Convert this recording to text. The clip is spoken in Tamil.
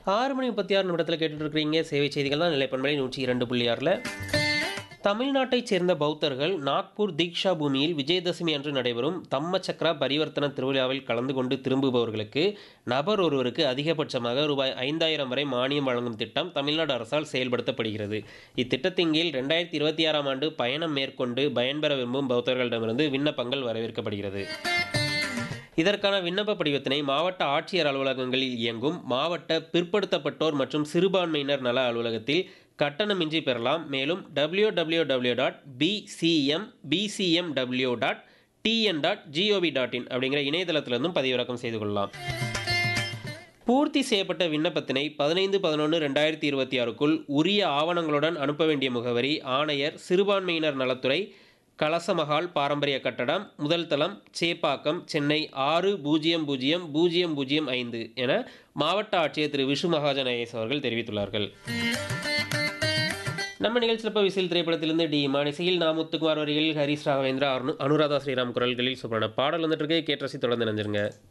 ஆறு மணி முப்பத்தி ஆறு நிமிடத்தில் கேட்டுட்டு இருக்கிறீங்க சேவை செய்திகள் தான் நிலைப்பண்பலை நூற்றி இரண்டு புள்ளி ஆறில் தமிழ்நாட்டைச் சேர்ந்த பௌத்தர்கள் நாக்பூர் தீக்ஷா பூமியில் விஜயதசமி அன்று நடைபெறும் தம்ம சக்ரா பரிவர்த்தன திருவிழாவில் கலந்து கொண்டு திரும்புபவர்களுக்கு நபர் ஒருவருக்கு அதிகபட்சமாக ரூபாய் ஐந்தாயிரம் வரை மானியம் வழங்கும் திட்டம் தமிழ்நாடு அரசால் செயல்படுத்தப்படுகிறது இத்திட்டத்தின் கீழ் ரெண்டாயிரத்தி இருபத்தி ஆறாம் ஆண்டு பயணம் மேற்கொண்டு பயன்பெற விரும்பும் பௌத்தர்களிடமிருந்து விண்ணப்பங்கள் வரவேற்கப்படுகிறது இதற்கான விண்ணப்ப படிவத்தினை மாவட்ட ஆட்சியர் அலுவலகங்களில் இயங்கும் மாவட்ட பிற்படுத்தப்பட்டோர் மற்றும் சிறுபான்மையினர் நல அலுவலகத்தில் கட்டணமின்றி பெறலாம் மேலும் W W W dot PCM PCMW dot TN dot GOV dot in அப்படிங்கிற இணையதளத்திலிருந்தும் பதிவிறக்கம் செய்து கொள்ளலாம் பூர்த்தி செய்யப்பட்ட விண்ணப்பத்தினை பதினைந்து பதினொன்று ரெண்டாயிரத்தி இருபத்தி ஆறுக்குள் உரிய ஆவணங்களுடன் அனுப்ப வேண்டிய முகவரி ஆணையர் சிறுபான்மையினர் நலத்துறை கலசமகால் பாரம்பரிய கட்டடம் முதல் தளம் சேப்பாக்கம் சென்னை ஆறு பூஜ்ஜியம் பூஜ்ஜியம் பூஜ்ஜியம் பூஜ்ஜியம் ஐந்து என மாவட்ட ஆட்சியர் திரு விஷு மகாஜன் ஐஎஸ் அவர்கள் தெரிவித்துள்ளார்கள் நம்ம நிகழ்ச்சியில் இப்போ விசில் திரைப்படத்திலிருந்து டி மானிசையில் நாம் முத்துக்குமார் வரிகளில் ஹரிஸ் ராகவேந்திரா அனு அனுராதா ஸ்ரீராம் குரல்களில் சூப்பரான பாடல் வந்துட்டு இருக்கு கேட்டு ரசி தொடர்ந்து நினைஞ்சிருங்க